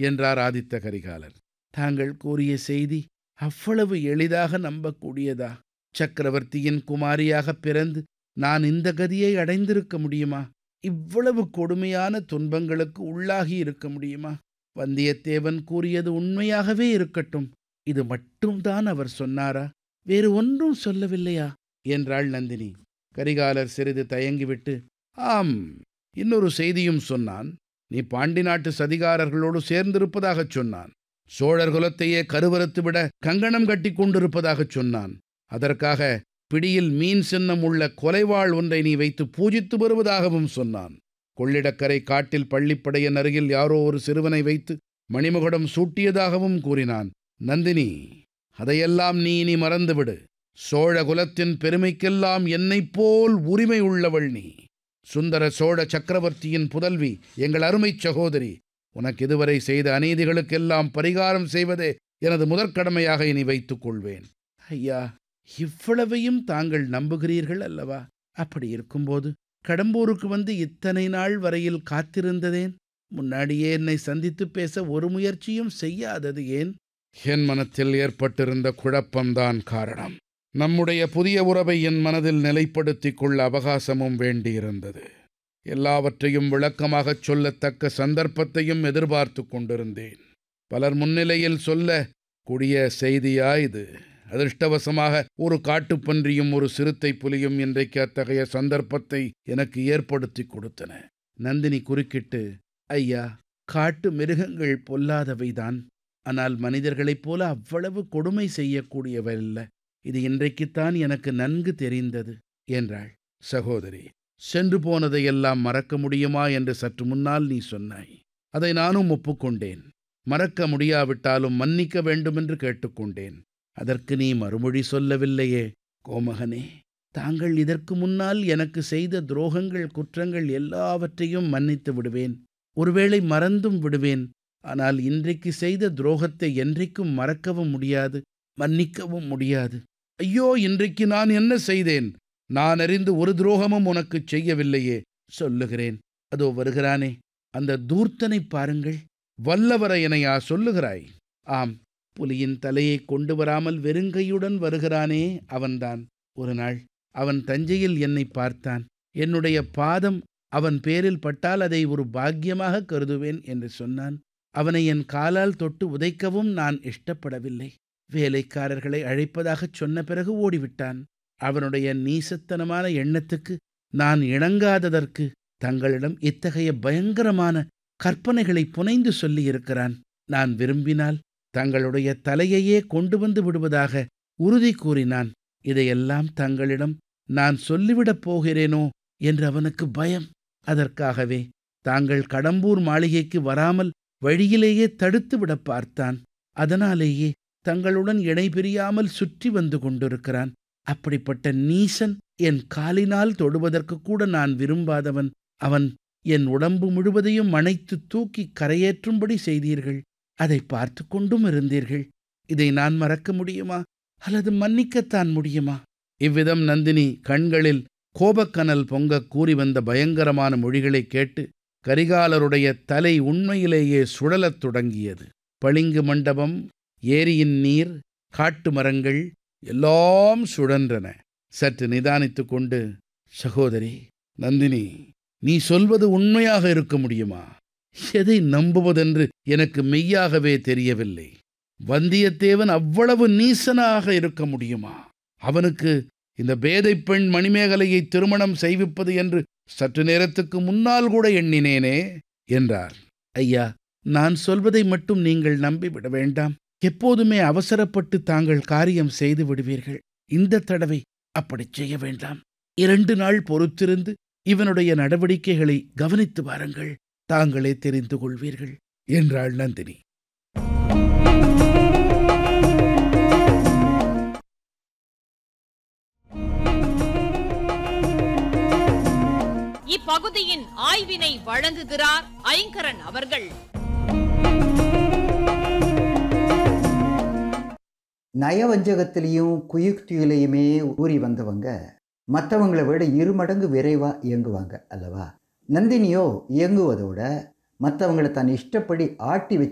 என்றார் ஆதித்த கரிகாலர் தாங்கள் கூறிய செய்தி அவ்வளவு எளிதாக நம்பக்கூடியதா சக்கரவர்த்தியின் குமாரியாகப் பிறந்து நான் இந்த கதியை அடைந்திருக்க முடியுமா இவ்வளவு கொடுமையான துன்பங்களுக்கு உள்ளாகி இருக்க முடியுமா வந்தியத்தேவன் கூறியது உண்மையாகவே இருக்கட்டும் இது மட்டும்தான் அவர் சொன்னாரா வேறு ஒன்றும் சொல்லவில்லையா என்றாள் நந்தினி கரிகாலர் சிறிது தயங்கிவிட்டு ஆம் இன்னொரு செய்தியும் சொன்னான் நீ பாண்டி நாட்டு சதிகாரர்களோடு சேர்ந்திருப்பதாகச் சொன்னான் சோழர் குலத்தையே கருவறுத்து விட கங்கணம் கட்டி கொண்டிருப்பதாகச் சொன்னான் அதற்காக பிடியில் மீன் சின்னம் உள்ள கொலைவாள் ஒன்றை நீ வைத்து பூஜித்து வருவதாகவும் சொன்னான் கொள்ளிடக்கரை காட்டில் பள்ளிப்படையின் அருகில் யாரோ ஒரு சிறுவனை வைத்து மணிமகுடம் சூட்டியதாகவும் கூறினான் நந்தினி அதையெல்லாம் நீ இனி மறந்துவிடு சோழ குலத்தின் பெருமைக்கெல்லாம் என்னைப் போல் உரிமை உள்ளவள் நீ சுந்தர சோழ சக்கரவர்த்தியின் புதல்வி எங்கள் அருமைச் சகோதரி உனக்கு இதுவரை செய்த அநீதிகளுக்கெல்லாம் பரிகாரம் செய்வதே எனது முதற்கடமையாக இனி வைத்துக் கொள்வேன் ஐயா இவ்வளவையும் தாங்கள் நம்புகிறீர்கள் அல்லவா அப்படி இருக்கும்போது கடம்பூருக்கு வந்து இத்தனை நாள் வரையில் காத்திருந்ததேன் முன்னாடியே என்னை சந்தித்து பேச ஒரு முயற்சியும் செய்யாதது ஏன் என் மனத்தில் ஏற்பட்டிருந்த குழப்பம்தான் காரணம் நம்முடைய புதிய உறவை என் மனதில் நிலைப்படுத்திக் கொள்ள அவகாசமும் வேண்டியிருந்தது எல்லாவற்றையும் விளக்கமாகச் சொல்லத்தக்க சந்தர்ப்பத்தையும் எதிர்பார்த்து கொண்டிருந்தேன் பலர் முன்னிலையில் சொல்ல கூடிய செய்தியா இது அதிர்ஷ்டவசமாக ஒரு காட்டுப்பன்றியும் ஒரு சிறுத்தை புலியும் இன்றைக்கு அத்தகைய சந்தர்ப்பத்தை எனக்கு ஏற்படுத்தி கொடுத்தன நந்தினி குறுக்கிட்டு ஐயா காட்டு மிருகங்கள் பொல்லாதவைதான் ஆனால் மனிதர்களைப் போல அவ்வளவு கொடுமை செய்யக்கூடியவரல்ல இது இன்றைக்குத்தான் எனக்கு நன்கு தெரிந்தது என்றாள் சகோதரி சென்று போனதையெல்லாம் மறக்க முடியுமா என்று சற்று முன்னால் நீ சொன்னாய் அதை நானும் ஒப்புக்கொண்டேன் மறக்க முடியாவிட்டாலும் மன்னிக்க வேண்டுமென்று கேட்டுக்கொண்டேன் அதற்கு நீ மறுமொழி சொல்லவில்லையே கோமகனே தாங்கள் இதற்கு முன்னால் எனக்கு செய்த துரோகங்கள் குற்றங்கள் எல்லாவற்றையும் மன்னித்து விடுவேன் ஒருவேளை மறந்தும் விடுவேன் ஆனால் இன்றைக்கு செய்த துரோகத்தை என்றைக்கும் மறக்கவும் முடியாது மன்னிக்கவும் முடியாது ஐயோ இன்றைக்கு நான் என்ன செய்தேன் நான் அறிந்து ஒரு துரோகமும் உனக்கு செய்யவில்லையே சொல்லுகிறேன் அதோ வருகிறானே அந்த தூர்த்தனை பாருங்கள் வல்லவரையனையா சொல்லுகிறாய் ஆம் புலியின் தலையை கொண்டு வராமல் வெறுங்கையுடன் வருகிறானே அவன்தான் ஒரு நாள் அவன் தஞ்சையில் என்னை பார்த்தான் என்னுடைய பாதம் அவன் பேரில் பட்டால் அதை ஒரு பாக்கியமாக கருதுவேன் என்று சொன்னான் அவனை என் காலால் தொட்டு உதைக்கவும் நான் இஷ்டப்படவில்லை வேலைக்காரர்களை அழைப்பதாகச் சொன்ன பிறகு ஓடிவிட்டான் அவனுடைய நீசத்தனமான எண்ணத்துக்கு நான் இணங்காததற்கு தங்களிடம் இத்தகைய பயங்கரமான கற்பனைகளை புனைந்து சொல்லியிருக்கிறான் நான் விரும்பினால் தங்களுடைய தலையையே கொண்டு வந்து விடுவதாக உறுதி கூறினான் இதையெல்லாம் தங்களிடம் நான் சொல்லிவிடப் போகிறேனோ என்று அவனுக்கு பயம் அதற்காகவே தாங்கள் கடம்பூர் மாளிகைக்கு வராமல் வழியிலேயே தடுத்து விட பார்த்தான் அதனாலேயே தங்களுடன் இணை பிரியாமல் சுற்றி வந்து கொண்டிருக்கிறான் அப்படிப்பட்ட நீசன் என் காலினால் தொடுவதற்கு கூட நான் விரும்பாதவன் அவன் என் உடம்பு முழுவதையும் அணைத்து தூக்கி கரையேற்றும்படி செய்தீர்கள் அதை பார்த்து கொண்டும் இருந்தீர்கள் இதை நான் மறக்க முடியுமா அல்லது மன்னிக்கத்தான் முடியுமா இவ்விதம் நந்தினி கண்களில் கோபக்கனல் பொங்க கூறி வந்த பயங்கரமான மொழிகளைக் கேட்டு கரிகாலருடைய தலை உண்மையிலேயே சுழலத் தொடங்கியது பளிங்கு மண்டபம் ஏரியின் நீர் காட்டு மரங்கள் எல்லாம் சுழன்றன சற்று நிதானித்து கொண்டு சகோதரி நந்தினி நீ சொல்வது உண்மையாக இருக்க முடியுமா எதை நம்புவதென்று எனக்கு மெய்யாகவே தெரியவில்லை வந்தியத்தேவன் அவ்வளவு நீசனாக இருக்க முடியுமா அவனுக்கு இந்த பேதை பெண் மணிமேகலையை திருமணம் செய்விப்பது என்று சற்று நேரத்துக்கு முன்னால் கூட எண்ணினேனே என்றார் ஐயா நான் சொல்வதை மட்டும் நீங்கள் நம்பிவிட வேண்டாம் எப்போதுமே அவசரப்பட்டு தாங்கள் காரியம் செய்து விடுவீர்கள் இந்த தடவை அப்படி செய்ய வேண்டாம் இரண்டு நாள் பொறுத்திருந்து இவனுடைய நடவடிக்கைகளை கவனித்து வாருங்கள் தாங்களே தெரிந்து கொள்வீர்கள் என்றாள் நந்தினி இப்பகுதியின் ஆய்வினை வழங்குகிறார் ஐங்கரன் அவர்கள் நயவஞ்சகத்திலையும் குயுக்தியிலையுமே ஊறி வந்தவங்க மற்றவங்களை விட இரு மடங்கு விரைவாக இயங்குவாங்க அல்லவா நந்தினியோ இயங்குவதோட மற்றவங்களை தன் இஷ்டப்படி ஆட்டி வச்சு